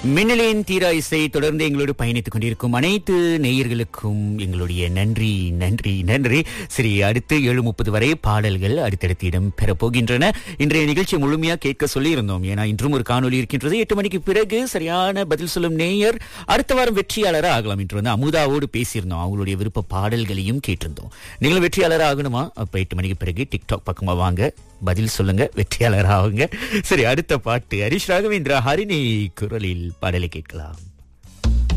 மின்னலின் தீரா இசை தொடர்ந்து எங்களோடு பயணித்துக் கொண்டிருக்கும் அனைத்து நேயர்களுக்கும் எங்களுடைய நன்றி நன்றி நன்றி சரி அடுத்து ஏழு முப்பது வரை பாடல்கள் அடுத்தடுத்து இடம் பெறப் போகின்றன இன்றைய நிகழ்ச்சி முழுமையா கேட்க சொல்லியிருந்தோம் ஏன்னா இன்றும் ஒரு காணொலி இருக்கின்றது எட்டு மணிக்கு பிறகு சரியான பதில் சொல்லும் நேயர் அடுத்த வாரம் வெற்றியாளராக ஆகலாம் என்று வந்து அமுதாவோடு பேசியிருந்தோம் அவங்களுடைய விருப்ப பாடல்களையும் கேட்டிருந்தோம் நீங்களும் வெற்றியாளராக ஆகணுமா அப்ப எட்டு மணிக்கு பிறகு டிக்டாக் பக்கமா வாங்க பதில் சொல்லுங்க வெற்றியாளர் ஆகுங்க சரி அடுத்த பாட்டு ஹரிஷ் ராகவேந்திரா ஹரிணி குரலில் பாடலை கேட்கலாம்